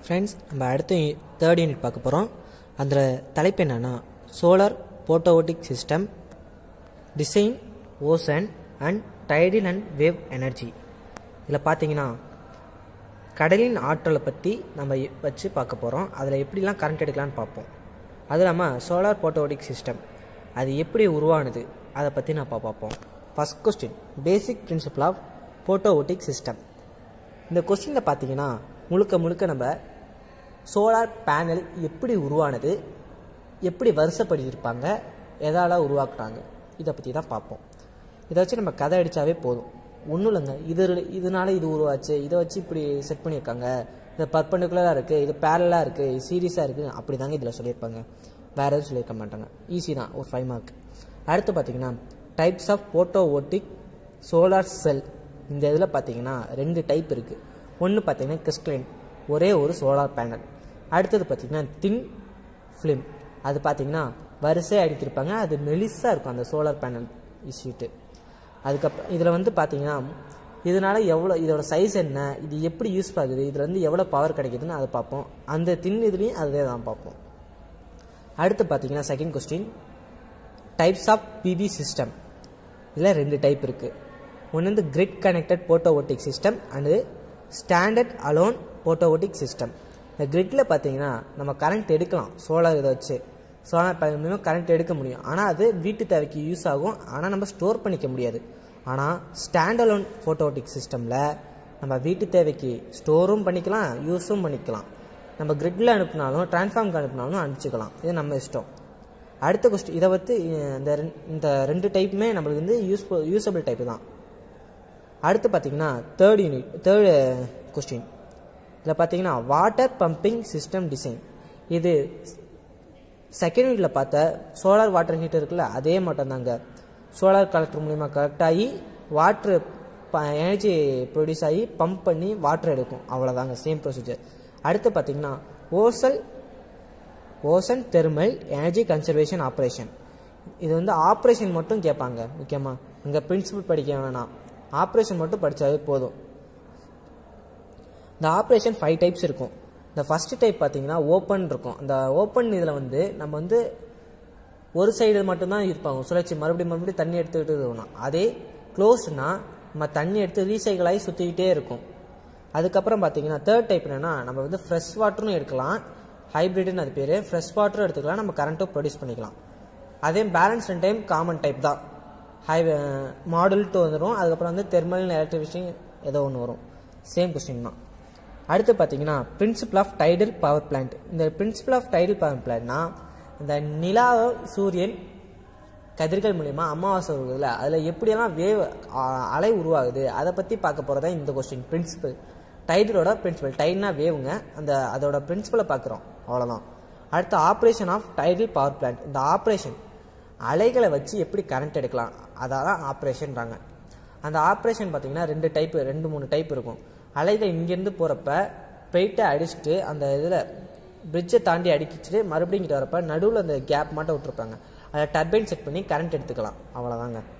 friends நம்ம அடுத்து third unit பார்க்க போகிறோம் அந்த தலைப்பு என்னென்னா solar photovoltaic system design ocean and tidal and wave energy இதில் பார்த்தீங்கன்னா கடலின் ஆற்றலை பற்றி நம்ம இ- வச்சு பார்க்க போகிறோம் அதில் எப்படிலாம் கரண்ட் எடுக்கலாம்னு பார்ப்போம் அது இல்லாமல் சோலார் போட்டோவோட்டிக் சிஸ்டம் அது எப்படி உருவானது அதை பற்றி நான் பா- பார்ப்போம் first question basic principle of photovoltaic system இந்த கொஸ்டினில் பார்த்தீங்கன்னா முழுக்க முழுக்க நம்ம சோலார் பேனல் எப்படி உருவானது எப்படி வருஷப்படுத்தியிருப்பாங்க எதால் உருவாக்குனாங்க இதை பற்றி தான் பார்ப்போம் இதை வச்சு நம்ம கதை அடித்தாவே போதும் ஒன்றும் இல்லைங்க இது இதனால இது உருவாச்சு இதை வச்சு இப்படி செட் பண்ணியிருக்காங்க இது பர்பண்டிகுலராக இருக்குது இது பேரலாக இருக்குது இது சீரியஸாக இருக்குது அப்படி தாங்க இதில் சொல்லியிருப்பாங்க வேறு எதுவும் சொல்லியிருக்க மாட்டாங்க ஈஸி தான் ஒரு ஃபைவ் மார்க் அடுத்து பார்த்தீங்கன்னா types of photovoltaic solar cell இந்த இதில் பார்த்தீங்கன்னா ரெண்டு டைப் இருக்குது ஒன்று பார்த்தீங்கன்னா கிறிஸ்டலின் ஒரே ஒரு சோலார் பேனல் அடுத்தது பார்த்தீங்கன்னா தின் ஃபிலிம் அது பார்த்தீங்கன்னா வரிசையாக அடிக்கிருப்பாங்க அது மெலிசாக இருக்கும் அந்த சோலார் பேனல் ஷீட்டு அதுக்கப்புறம் இதில் வந்து பார்த்தீங்கன்னா இதனால எவ்வளோ இதோட சைஸ் என்ன இது எப்படி யூஸ் ஆகுது இதில் வந்து எவ்வளோ பவர் கிடைக்குதுன்னு அதை பார்ப்போம் அந்த தின் இதுலேயும் அதே தான் பார்ப்போம் அடுத்து பார்த்தீங்கன்னா second question types of PV system இதில் ரெண்டு டைப் இருக்குது ஒன்று வந்து grid connected photovoltaic system and standard alone photovoltaic system இந்த கிரிட்டில் பார்த்தீங்கன்னா நம்ம கரண்ட் எடுக்கலாம் சோலார் இதை வச்சு சோலார் பேனல் மூலமாக கரண்ட் எடுக்க முடியும் ஆனால் அது வீட்டு தேவைக்கு யூஸ் ஆகும் ஆனால் நம்ம ஸ்டோர் பண்ணிக்க முடியாது ஆனால் ஸ்டாண்ட் அலோன் போட்டோவோட்டிக் சிஸ்டமில் நம்ம வீட்டு தேவைக்கு ஸ்டோரும் பண்ணிக்கலாம் யூஸும் பண்ணிக்கலாம் நம்ம கிரிட்டில் அனுப்புனாலும் டிரான்ஸ்ஃபார்ம்க்கு அனுப்புனாலும் அனுப்பிச்சிக்கலாம் இது நம்ம இஷ்டம் அடுத்த கொஸ்டின் இதை பற்றி இந்த ரெண்- இந்த ரெண்டு டைப்புமே நம்மளுக்கு வந்து யூஸ்ஃபுல் யூஸபிள் டைப்பு தான் அடுத்து பார்த்தீங்கன்னா தேர்ட் யூனிட் தேர்டு கொஸ்டின் இதில் பார்த்தீங்கன்னா வாட்டர் பம்பிங் சிஸ்டம் டிசைன் இது செகண்ட் யூனிட்டில் பார்த்த சோலார் வாட்டர் ஹீட்டர் இருக்குல்ல அதே மட்டும் தாங்க சோலார் கலெக்டர் மூலிமா கலெக்ட் ஆகி வாட்ரு எனர்ஜி ப்ரொடியூஸ் ஆகி பம்ப் பண்ணி வாட்டர் எடுக்கும் அவ்வளோதாங்க சேம் ப்ரொசீஜர் அடுத்து பார்த்தீங்கன்னா ஓசல் ocean thermal energy conservation operation இது வந்து ஆப்ரேஷன் மட்டும் கேட்பாங்க முக்கியமாக இங்கே பிரின்சிபல் படிக்க வேணாம் ஆப்ரேஷன் மட்டும் படித்தாவே போதும் இந்த ஆப்ரேஷன் ஃபைவ் டைப்ஸ் இருக்கும் இந்த ஃபர்ஸ்ட் டைப் பார்த்தீங்கன்னா ஓப்பன் இருக்கும் இந்த ஓப்பன் இதில் வந்து நம்ம வந்து ஒரு சைடு மட்டும்தான் இருப்பாங்க சுழற்சி மறுபடியும் மறுபடியும் தண்ணி எடுத்துக்கிட்டு இருக்கணும் அதே க்ளோஸ்னா நம்ம தண்ணி எடுத்து ரீசைக்கிள் ஆகி சுற்றிக்கிட்டே இருக்கும் அதுக்கப்புறம் பார்த்தீங்கன்னா தேர்ட் டைப் என்னன்னா நம்ம வந்து ஃப்ரெஷ் வாட்டரும் எடுக்கலாம் ஹைப்ரிட்னு அது பேர் ஃப்ரெஷ் வாட்டரும் எடுத்துக்கலாம் நம்ம கரண்ட்டும் ப்ரொடியூஸ் பண்ணிக்கலாம் அதே பேலன்ஸ் ரெண்டு டைம் காமன் டைப் தான் ஹை மாடுல்ட்டு வந்துடும் அதுக்கப்புறம் வந்து தெர்மல் எலக்ட்ரிஃபிஷன் ஏதோ ஒன்று வரும் சேம் கொஸ்டின் தான் அடுத்து பார்த்தீங்கன்னா principle of tidal power plant இந்த பிரின்சிபல் ஆஃப் டைடல் பவர் பிளான்ட்னா இந்த நிலா சூரியன் கதிர்கள் மூலிமா அமாவாசை வருவதில்ல அதில் எப்படியெல்லாம் வேவ் அலை உருவாகுது அதை பற்றி பார்க்க போகிறதா இந்த கொஸ்டின் பிரின்சிபல் டைடலோட பிரின்சிபல் டைட்னா வேவுங்க அந்த அதோட பிரின்சிபலை பார்க்குறோம் அவ்வளோதான் அடுத்து operation of tidal power plant இந்த ஆப்ரேஷன் அலைகளை வச்சு எப்படி கரண்ட் எடுக்கலாம் அதான் ஆப்ரேஷன்றாங்க அந்த ஆப்ரேஷன் பார்த்தீங்கன்னா ரெண்டு டைப் ரெண்டு மூணு டைப் இருக்கும் அலைகள் இங்கேருந்து போகிறப்ப போயிட்டு அடிச்சுட்டு அந்த இதில் பிரிட்ஜை தாண்டி அடிக்கிட்டு மறுபடியும் இங்கிட்ட வரப்ப நடுவில் அந்த கேப் மட்டும் விட்டுருப்பாங்க அதை டர்பைன் செட் பண்ணி கரண்ட் எடுத்துக்கலாம் அவ்வளோதாங்க